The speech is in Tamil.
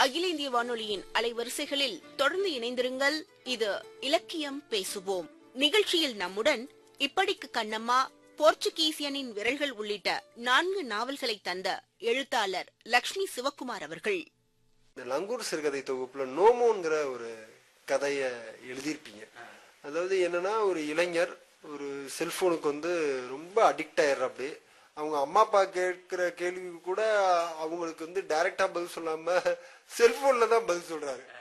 அகில இந்திய வானொலியின் அலைவரிசைகளில் தொடர்ந்து இணைந்திருங்கள் இது இலக்கியம் பேசுவோம் நிகழ்ச்சியில் நம்முடன் இப்படிக்கு கண்ணம்மா போர்ச்சுகீசியனின் விரல்கள் உள்ளிட்ட நான்கு நாவல்களை தந்த எழுத்தாளர் லக்ஷ்மி சிவக்குமார் அவர்கள் இந்த லங்கூர் சிறுகதை தொகுப்புல நோமோங்கிற ஒரு கதைய எழுதியிருப்பீங்க அதாவது என்னன்னா ஒரு இளைஞர் ஒரு செல்போனுக்கு வந்து ரொம்ப அடிக்ட் ஆயிடுறாப்படி அவங்க அம்மா அப்பா கேட்கிற கேள்விக்கு கூட அவங்களுக்கு வந்து டைரக்டா பதில் சொல்லாம செல்போன்ல தான் பதில் சொல்றாரு